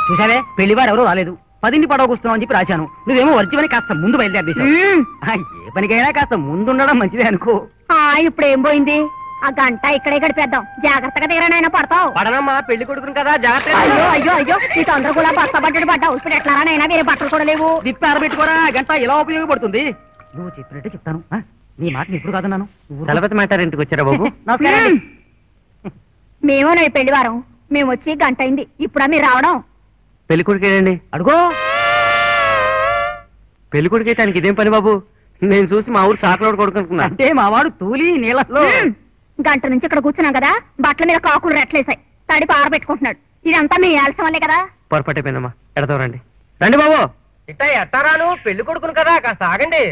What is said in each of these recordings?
చూసావే పెళ్లివారు ఎవరూ రాలేదు పదింటి పడవ కూస్తున్నావు అని చెప్పి రాశాను నువ్వేమో వర్చివని కాస్త ముందు బయలుదేరదీశావు మ్మ్. ఆ, ఏ పనికైనా కాస్త ముందుండడం మంచిదే అనుకో ఆ ఇప్పుడు ఏం పోయింది ఆ గంట ఇక్కడే గడిపేద్దాం జాగ్రత్తగా దిగరానైనా పడతావు పడనమ్మా పెళ్లి కొడుకుని కదా జాగ్రత్త అయ్యో అయ్యో అయ్యో ఈ తొందర కూడా బస్తా పడ్డడు పడ్డావు ఇప్పుడు ఎట్లా రానైనా వేరే బట్టలు కూడా లేవు దిప్పి ఆరబెట్టుకోరా గంట ఎలా ఉపయోగపడుతుంది నువ్వు చెప్పినట్టే చెప్తాను ఆ, నీ మాట ఇప్పుడు కాదన్నాను చలపతి మాట ఇంటికి వచ్చారా బాబు నమస్కారం అండి. మేము నీ పెళ్లి వారం మేము వచ్చి గంట అయింది ఇప్పుడా మీరు రావడం పెళ్లి కొడుకేనండి అడుగో పెళ్లి కొడుకే దానికి ఇదేం పని బాబు నేను చూసి మా ఊరు సాకలోడు కొడుకు అనుకున్నా అంటే మా వాడు తూలి నీళ్ళలో మ్మ్. గంట నుంచి ఇక్కడ కూర్చున్నాం కదా బట్టల మీద కాకులు రెట్లేసాయి తడి పారబెట్టుకుంటున్నాడు ఇదంతా మీ ఆలస్యం వల్లే కదా పొరపాటు అయిపోయిందమ్మా ఎడతావు రండి రండి బాబు ఇట్టా ఎట్టారాను పెళ్లి కొడుకును కదా కాస్త ఆగండి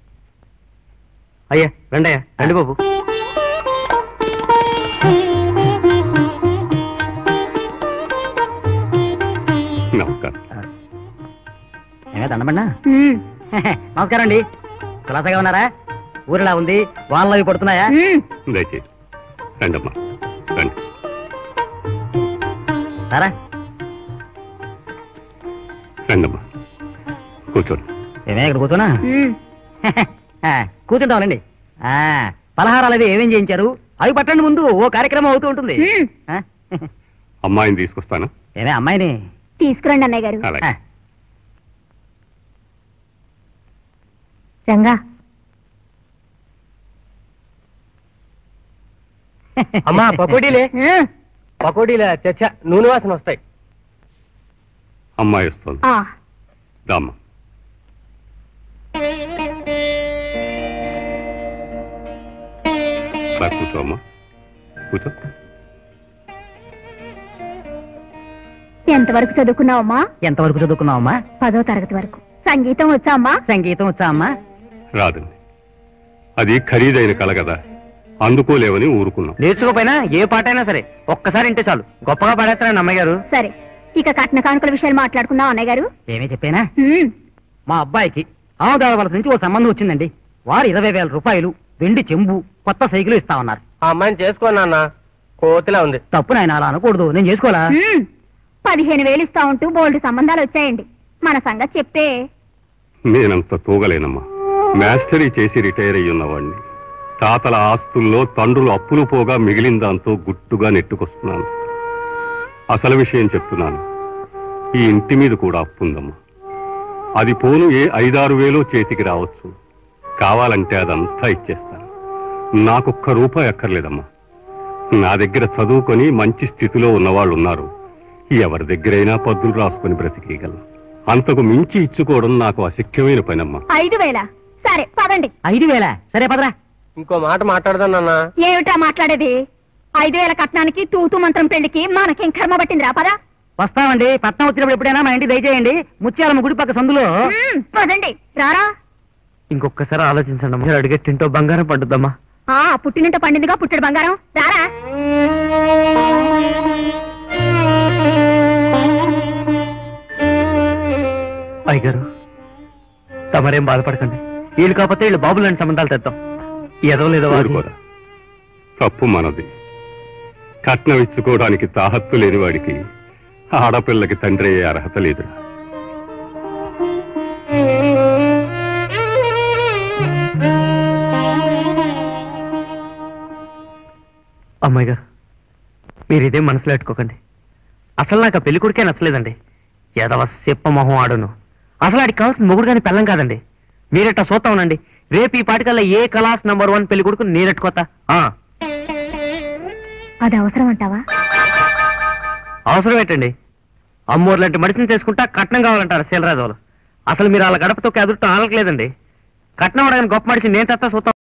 అయ్యా రండి అయ్యా రండి బాబు నమస్కారం ఏమే దండమన్నా మ్మ్. నమస్కారం అండి కులాసగా ఉన్నారా ఊరిలా ఉంది వానలు అవి పడుతున్నాయా మ్మ్. దయచేసి రండమ్మా రండి రారా రండమ్మా కూర్చోండి ఏమే ఇక్కడ కూర్చోనా మ్మ్. ఆ, కూర్చుంటామండి ఆ, పలహారాలు అవి ఏమేం చేయించారు అవి పట్టండి ముందు ఓ కార్యక్రమం అవుతూ ఉంటుంది మ్మ్. ఆ? అమ్మాయిని తీసుకొస్తాను ఏమే అమ్మాయిని తీసుకురండి అన్నయ్య గారు అలాగే ఆ, రంగా అమ్మా పకోడీలే మ్మ్. పకోడీలే చచ్చ నూనె వాసన వస్తాయి అమ్మాయి వస్తుంది ఆ. దామ్మా రా కూర్చో అమ్మా కూర్చో ఎంతవరకు చదువుకున్నావమ్మా ఎంతవరకు చదువుకున్నావమ్మా పదో తరగతి వరకు సంగీతం వచ్చా అమ్మా సంగీతం వచ్చా అమ్మా రాదండి అది ఖరీదైన కళ కదా అందుకోలేవని ఊరుకున్నాం నేర్చుకోపోయినా ఏ పాట అయినా సరే ఒక్కసారి ఇంటే చాలు గొప్పగా పాడేస్తారండి అమ్మాయి గారు సరే ఇక కట్న కానుకల విషయాలు మాట్లాడుకుందాం అన్నయ్య గారు ఏమీ చెప్పేనా మ్మ్. మా అబ్బాయికి ఆమదావలస నుంచి ఓ సంబంధం వచ్చిందండి వారు ఇరవై వేల రూపాయలు వెండి చెంబు కొత్త సైకిల్ ఇస్తామన్నారు ఆ అమ్మాయిని చేసుకోనన్న కోతిలా ఉంది తప్పు నాయన అలా అనకూడదు నేను చేసుకోవాలా మ్మ్. పదిహేను వేలు ఇస్తా ఉంటూ బోల్డ్ సంబంధాలు వచ్చాయండి మన సంగతి చెప్తే నేనంత తూగలేనమ్మా మాస్టరీ చేసి రిటైర్ అయ్యి ఉన్నవాడిని తాతల ఆస్తుల్లో తండ్రులు అప్పులు పోగా మిగిలిన దాంతో గుట్టుగా నెట్టుకొస్తున్నాను అసలు విషయం చెప్తున్నాను ఈ ఇంటి మీద కూడా అప్పుందమ్మా అది పోను ఏ ఐదారు వేలు చేతికి రావచ్చు కావాలంటే అదంతా ఇచ్చేస్తాను నాకొక్క రూపాయి అక్కర్లేదమ్మా నా దగ్గర చదువుకొని మంచి స్థితిలో ఉన్నవాళ్ళు ఉన్నారు ఎవరి దగ్గరైనా పద్దులు రాసుకొని బ్రతికేయగలను అంతకు మించి ఇచ్చుకోవడం నాకు అశక్యమైన పనమ్మా ఐదు వేల సరే పదండి ఐదు వేల సరే పదరా ఇంకో మాట మాట్లాడదాం నాన్న ఏమిటా మాట్లాడేది ఐదు వేల కట్నానికి తూతు మంత్రం పెళ్లికి మనకేం కర్మ పట్టిందిరా పదా వస్తామండి పట్నం వచ్చినప్పుడు ఎప్పుడైనా మా ఇంటికి దయచేయండి ముత్యాలమ్మ గుడి పక్క సందులో మ్మ్. పదండి రారా ఇంకొకసారి ఆలోచించండి అమ్మా. మీరు అడిగే తింటో బంగారం పండుద్దమ్మా ఆ పుట్టినింట పండిందిగా పుట్టడు బంగారం రారా అయ్యగారు తమరేం బాధపడకండి వీళ్ళు కాకపోతే వీళ్ళు బాబులు లాంటి సంబంధాలు తెద్దాం ఏదో లేదో వాడు ఊరుకోరా తప్పు మనది కట్నం ఇచ్చుకోవడానికి తాహత్తు లేని వాడికి ఆడపిల్లకి తండ్రి అయ్యే అర్హత లేదురా అమ్మాయి గారు మీరు ఇదేం మనసులో పెట్టుకోకండి అసలు నాకు ఆ పెళ్లి కొడుకే నచ్చలేదండి ఏదవ సిప్ప మొహం ఆడును అసలు ఆడికి కావాల్సిన మొగుడు కానీ పెళ్ళం కాదండి మీరెట్టా సోతా ఉండండి రేపు ఈ పాటికల్లా ఏ క్లాస్ నంబర్ వన్ పెళ్లి కొడుకు నేనెట్టుకోతా ఆ, అది అవసరం అంటావా అవసరం ఏంటండి అమ్మోరు లాంటి మడిసిని చేసుకుంటా కట్నం కావాలంటారు శీలరాజు వాళ్ళు అసలు మీరు వాళ్ళ గడపతో ఎదురుతో ఆలకలేదండి కట్నం అడగని గొప్ప మడిసి నేను తెస్తా సూతం